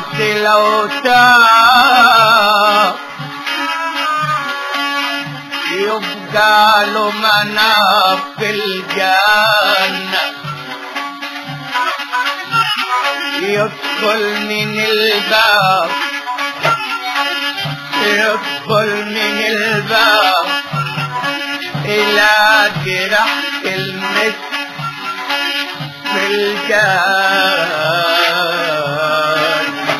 بس لو تاب يبقى له مناف في الجنة يدخل من الباب يدخل من الباب إلى جرح المسك في الجنة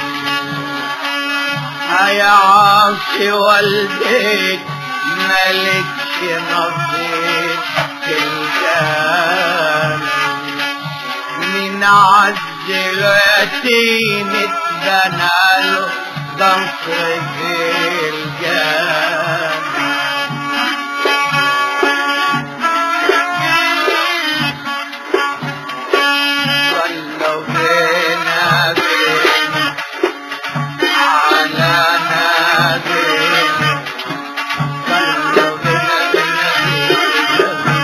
يا عاصي والديك ملكش نصيب في الجنة من عز اليتيم اتبنى له قصر في الجنة صلوا بنا بنا على نبينا صلوا بنا بنا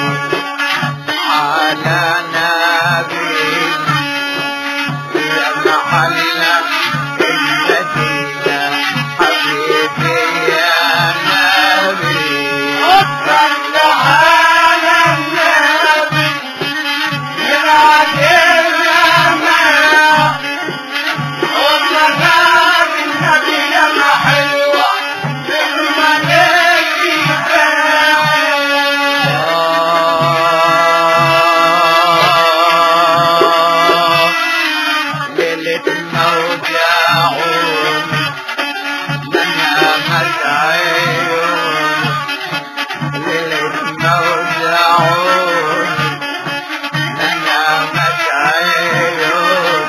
على نبينا يا محلنا المدينة حبيبي يا نبي صل على النبي ليلة موجعون منامت عيون ليلة موجعون منامت عيون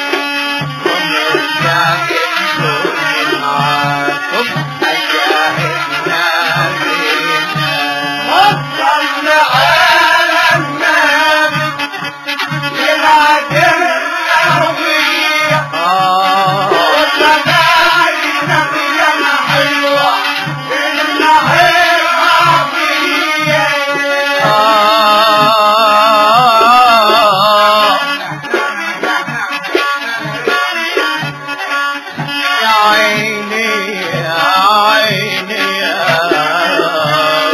ومرجع كل معاكم أشاهدنا فينا وصل على النبي للعجل الأرضية وصداي نبيا حلوة النهر عافية يا عيني يا عيني يا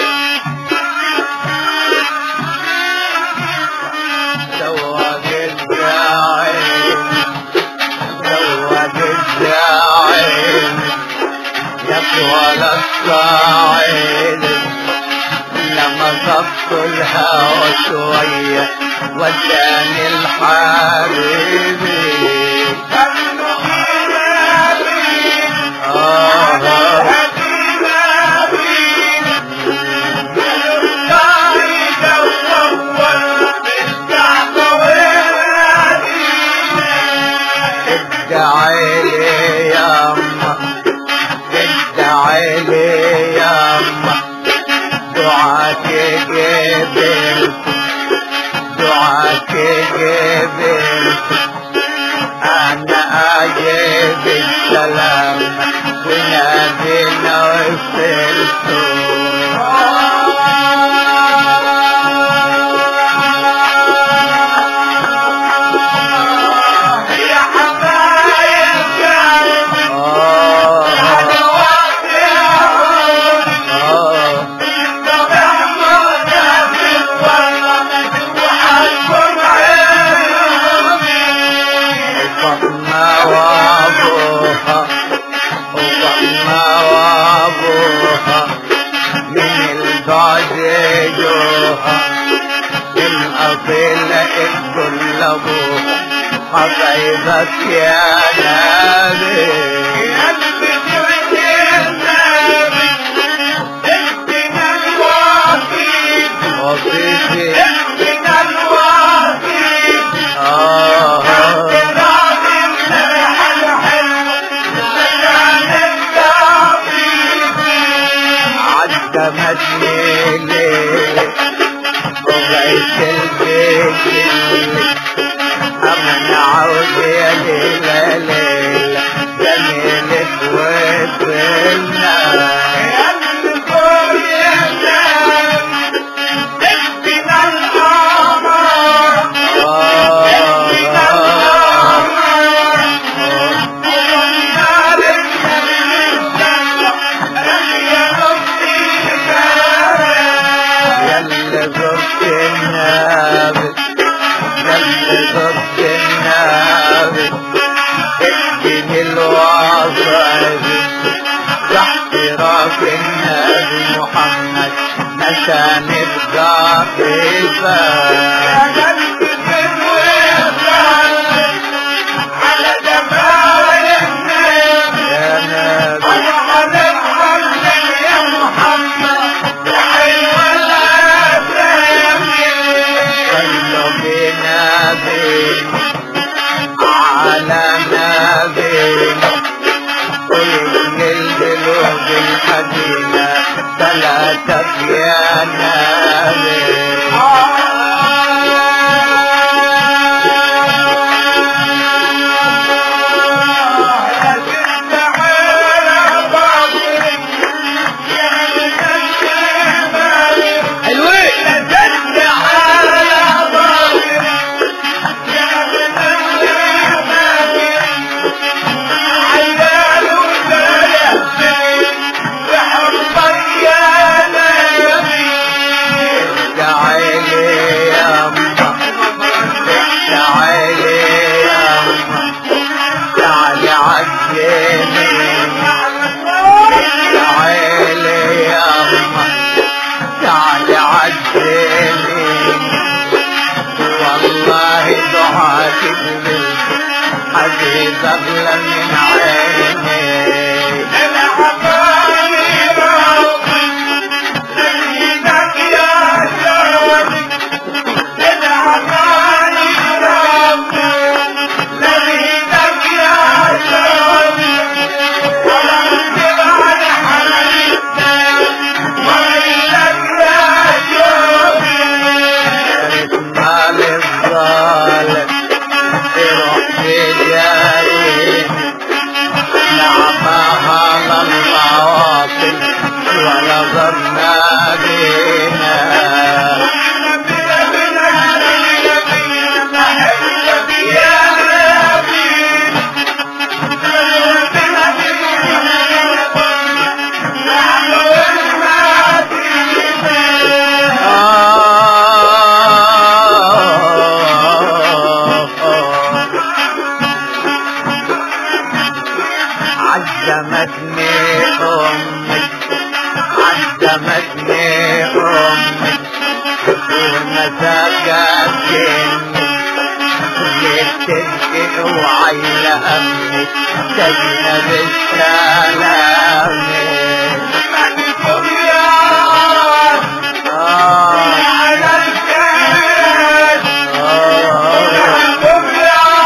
زواج الداعين زواج الداعين يطول الصاعد لما صفت الهوى شوية وداني الحبيبي آه ادعي لي يا أما ادعي لي يا أما دعاك جبل دعاك جبل أنا أجيب السلام ونادينا وصلتوا يا حبايب قلبي آه أنا واقعون آه وفاطمة وابوها وفاطمة وابوها من البعد جوها الأصيلة الكل أبوها حبيبك يا نبي وفيتي آه عدمتني ليه وبعيش البيت أمن عود يا ليلة ليلة جميلك وفلنا النبي جنب ضد النبي اديني الوصايا تحت راس النبي محمد عشان ابقى يا كفايه قلبي من ويفعل على جمال النبي يا نبي أنا هنضحك يا محمد يا حلو الأسامي صلوا بنبي على نبي ويبني القلوب الحزينة ثلاثة يا نبي حلوين تعالي يا أمه تعالي يا أمه تعالي عالجيني تعالي يا أمه تعالي عالجيني والله دعاتك لي حبيب أغلى من عيني اسمع للظالم يروح بجاري نعمها للباطل ونظرنا بنا عزمتني أمي عزمتني أمي ومساكتني ليت تبكي وعيل أمي تجنب السلام آه آه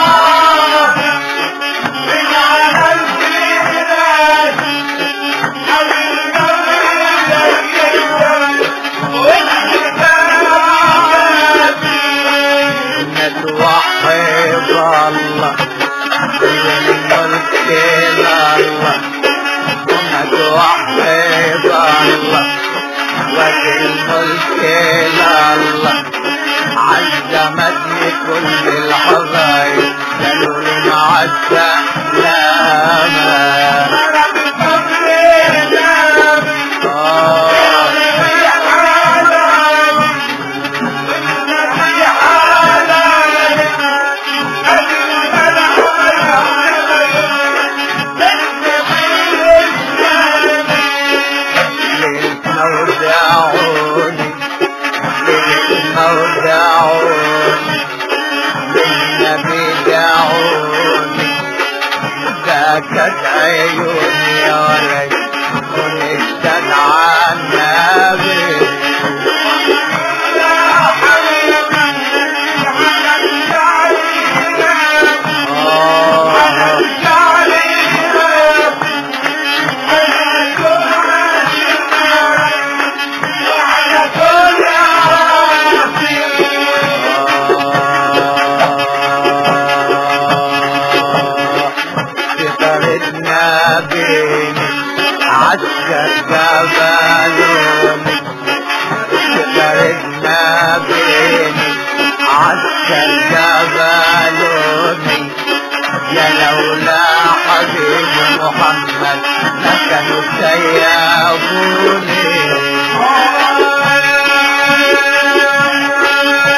نتوحد الله الملك لله نتوحد الله والملك لله عزمتني كل الحبايب قالوا لي مع السلامة آه ليلتنا وداعوني ليلتنا وداعوني بالنبي داعوني ذاكت عيوني يا ولد ونستدعى النبي آه فطرتنا بيني عسكر جبلوني فطرتنا بيني عسكر جبلوني يا لولا حبيب محمد ما كانوا سيابوني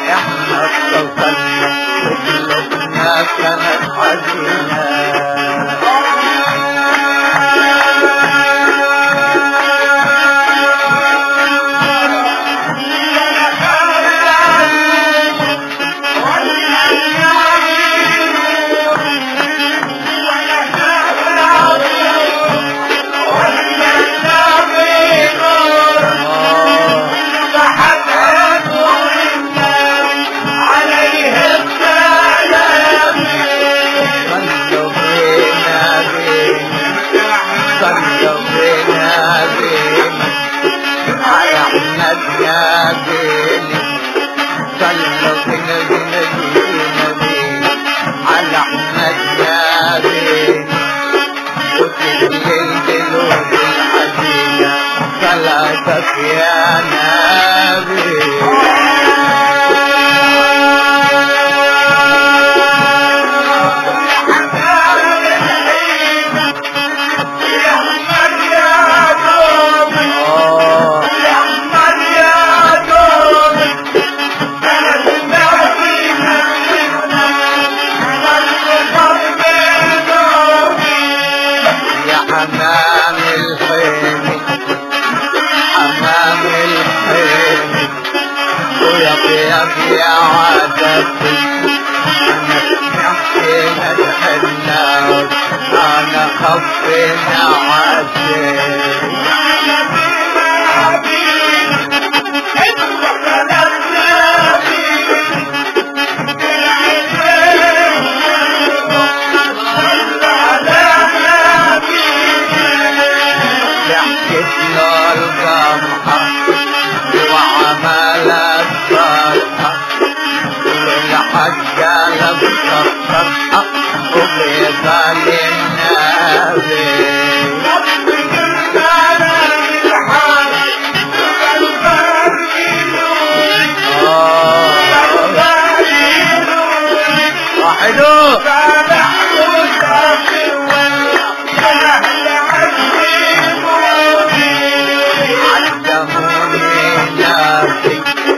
احنا اتصلنا وقلوبنا كانت حزينة صلوا بينا بينا صلوا بينا بينا على احمد يا بينا صلوا بينا بينا بينا بينا على احمد يا بينا وفي الليل دلوب الحزينة صلاتك يا نبي آه يا حمام الحين حمام الحين ويا طيب يا عادتي انا سمعت مدح الناس انا خفينا عادتي ضحكت له القمحة وعمل الصالحة والحجة لبطة وبيضل النبي واحدو علموني ناسي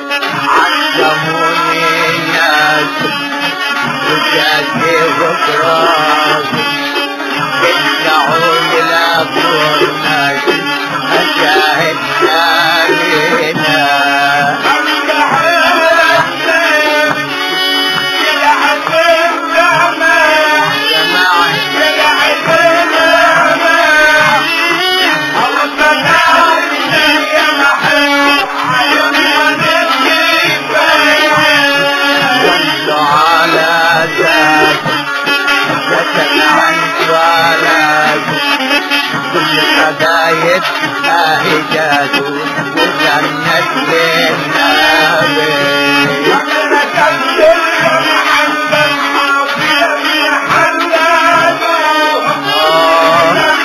علموني ناسي وجاتي بكراسي يدعوني لأكون ناسي أشاهد نارينا جماعي صلوا على ذات وسل عن صلاة كل قضايا شاهدات وجنة للنبي آه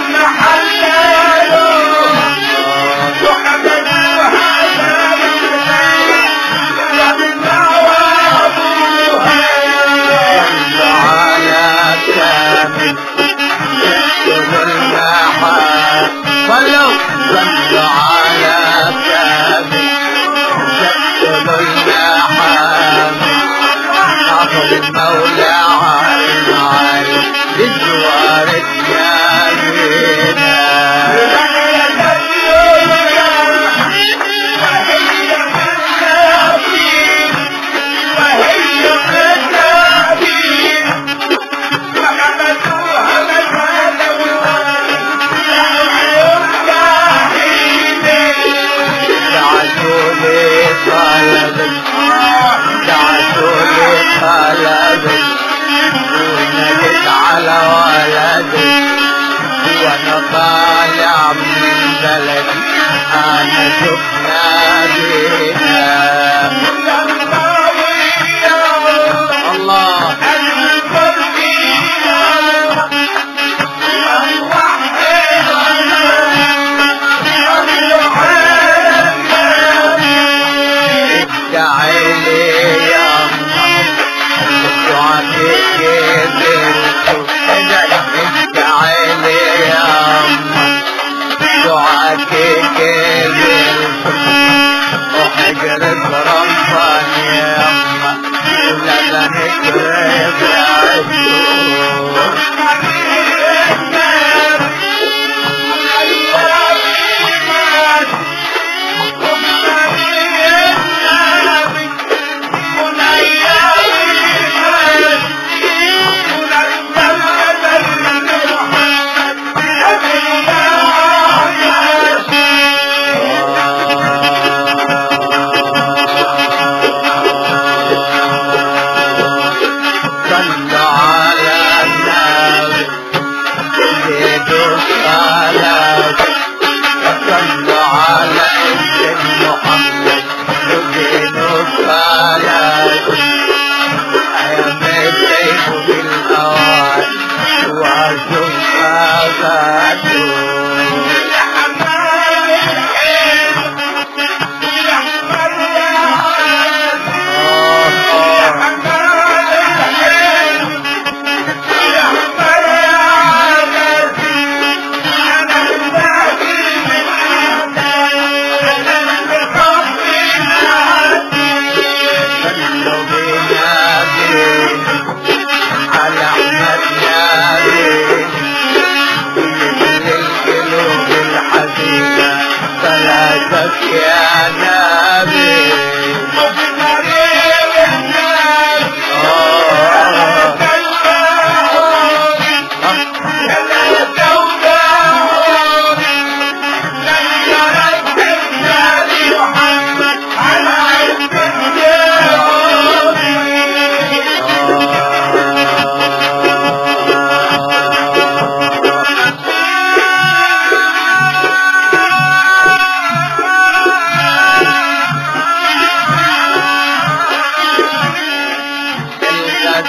صلوا على كامل يكتب المحال صلوا صلوا على كامل يكتب المحال حفظ المولى عالم عالم للجوار الجاملين دعتوا لي طلبك دعتوا لي طلبك ونجت على ولدك وانا طالع من بلدي انا شفنا بينا الله ادعي لي يا الله دعاتك بنتو ادعي لي يا الله دعاتك بنتو وحجر كرم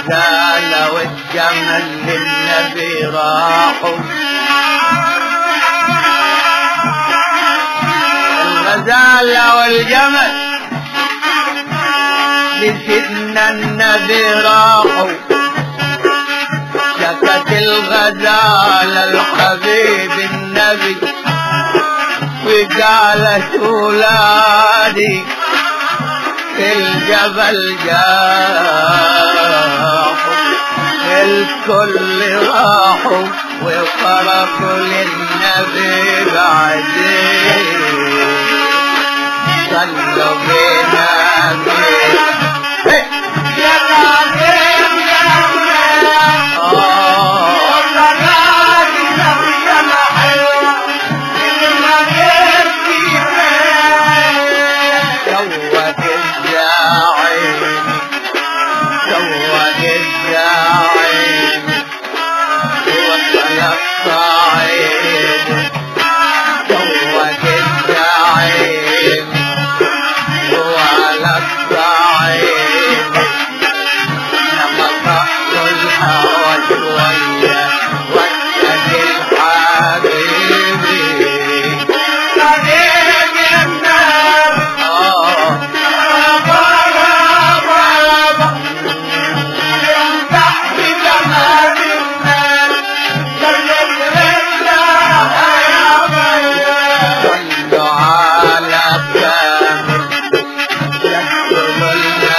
الغزالة والجمل للنبي راحوا الغزالة والجمل لسيدنا النبي راحوا شكت الغزالة الحبيب النبي وقالت ولادي في الجبل جاحوا الكل راحوا وفرقوا للنبي بعدين صلوا بنا يا نادم يا نادم آه وصلاتي سوينا حلوة المغير سوت الداعي سوت الداعي وصل الصعيد سوت الداعي وعلى الصعيد لما طحت الهوى شوية وسد الحبيبي نادم يا نادم آه بابا بابا يمدح بجمال الناس سلم لله يا بيا صلوا على كامل يكتب